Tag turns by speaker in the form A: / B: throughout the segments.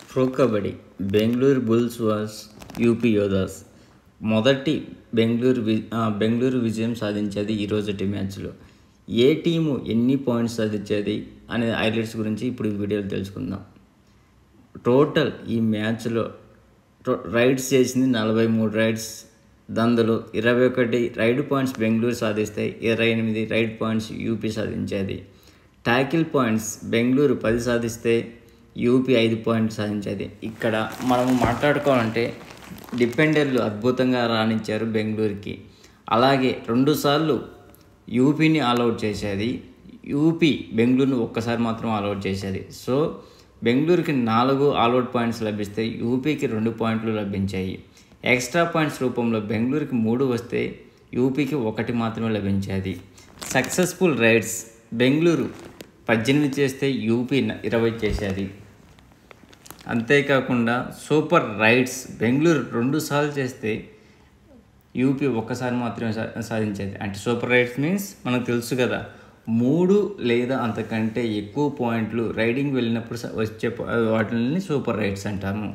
A: pro kabaddi Bengaluru bulls vs UP Yoddhas మొదటి బెంగళూరు వి ఆ, బెంగళూరు విజయం సాధించేది ఈ రోజుటి మ్యాచ్లో ఏ టీము ఎన్ని పాయింట్స్ సాధించేది అనే హైలైట్స్ గురించి ఇప్పుడు ఈ వీడియోలో తెలుసుకుందాం టోటల్ ఈ మ్యాచ్లో టో- రైడ్స్ చేసింది నలభై మూడు రైడ్స్ అందులో ఇరవై ఒకటి రైడ్ పాయింట్స్ బెంగళూరు సాధిస్తే ఇరవై ఎనిమిది రైడ్ పాయింట్స్ యూపీ సాధించేది ట్యాకిల్ పాయింట్స్ బెంగళూరు పది సాధిస్తే యూపీ ఐదు పాయింట్స్ సాధించేది ఇక్కడ మనం మాట్లాడుకోవాలంటే డిపెండర్లు అద్భుతంగా రాణించారు బెంగళూరుకి అలాగే రెండుసార్లు యూపీని ఆల్అవుట్ చేసేది యూపీ బెంగళూరును ఒక్కసారి మాత్రం ఆల్అవుట్ చేసేది సో బెంగళూరుకి నాలుగు ఆల్అవుట్ పాయింట్స్ లభిస్తే యూపీకి రెండు పాయింట్లు లభించాయి ఎక్స్ట్రా పాయింట్స్ రూపంలో బెంగళూరుకి మూడు వస్తే యూపీకి ఒకటి మాత్రమే లభించేది సక్సెస్ఫుల్ రైడ్స్ బెంగళూరు పద్దెనిమిది చేస్తే యూపీ న- ఇరవై చేసేది అంతేకాకుండా సూపర్ రైడ్స్ బెంగళూరు రెండు సార్లు చేస్తే యూపీ ఒక్కసారి మాత్రమే సా- సాధించేది అంటే సూపర్ రైడ్స్ మీన్స్ మనకు తెలుసు కదా మూడు లేదా అంతకంటే ఎక్కువ పాయింట్లు రైడింగ్ వెళ్ళినప్పుడు స- వచ్చే పా- వాటిని సూపర్ రైడ్స్ అంటాము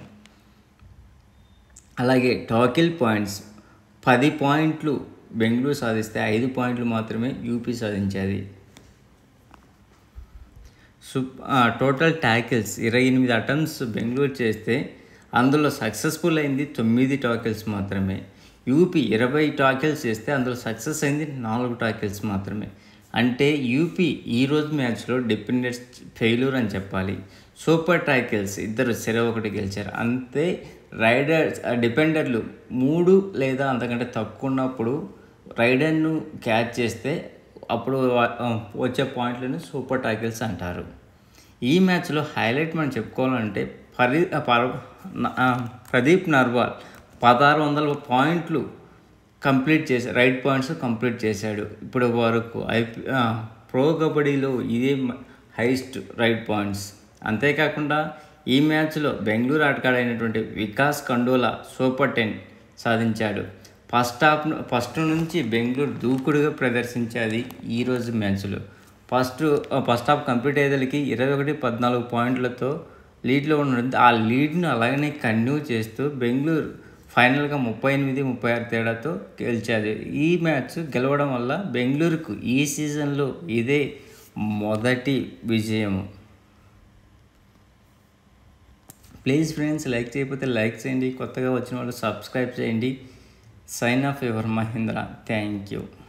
A: అలాగే టాకిల్ పాయింట్స్ పది పాయింట్లు బెంగళూరు సాధిస్తే ఐదు పాయింట్లు మాత్రమే యూపీ సాధించేది సుప్ టోటల్ ట్యాకిల్స్ ఇరవై ఎనిమిది అటెంప్ట్స్ బెంగళూరు చేస్తే అందులో సక్సెస్ఫుల్ అయింది తొమ్మిది టాకిల్స్ మాత్రమే యూపీ ఇరవై టాకిల్స్ చేస్తే అందులో సక్సెస్ అయింది నాలుగు టాకిల్స్ మాత్రమే అంటే యూపీ ఈరోజు మ్యాచ్లో డిపెండెన్స్ ఫెయిల్యూర్ అని చెప్పాలి సూపర్ టాకిల్స్ ఇద్దరు సెర ఒకటి గెలిచారు అంతే రైడర్స్ డిపెండర్లు మూడు లేదా అంతకంటే తక్కువ ఉన్నప్పుడు రైడర్ను క్యాచ్ చేస్తే అప్పుడు వా- ఆ, వచ్చే పాయింట్లను సూపర్ టాకిల్స్ అంటారు ఈ మ్యాచ్లో హైలైట్ మనం చెప్పుకోవాలంటే పరి ఆ, పర- న- ఆ, ప్రదీప్ నర్వాల్ పదహారు వందల పాయింట్లు కంప్లీట్ చేసి రైట్ పాయింట్స్ కంప్లీట్ చేశాడు ఇప్పుడు వరకు ఐపీ ఆ, ప్రో కబడ్డీలో ఇదే హైయెస్ట్ రైట్ పాయింట్స్ అంతేకాకుండా ఈ మ్యాచ్లో బెంగళూరు ఆటగాడైనటువంటి వికాస్ కండోలా సూపర్ టెన్ సాధించాడు ఫస్ట్ హాఫ్ ఫస్ట్ నుంచి బెంగళూరు దూకుడుగా ప్రదర్శించేది ఈరోజు మ్యాచ్లో ఫస్ట్ ఫస్ట్ హాఫ్ కంప్లీట్ అయ్యేదలికి ఇరవై ఒకటి పద్నాలుగు పాయింట్లతో లీడ్లో ఉండడంతో ఆ లీడ్ను అలాగనే కంటిన్యూ చేస్తూ బెంగళూరు ఫైనల్గా ముప్పై ఎనిమిది ముప్పై ఆరు తేడాతో గెలిచాది ఈ మ్యాచ్ గెలవడం వల్ల బెంగళూరుకు ఈ సీజన్లో ఇదే మొదటి విజయం ప్లీజ్ ఫ్రెండ్స్ లైక్ చేయకపోతే లైక్ చేయండి కొత్తగా వచ్చిన వాళ్ళు సబ్స్క్రైబ్ చేయండి sign off your Mahendra thank you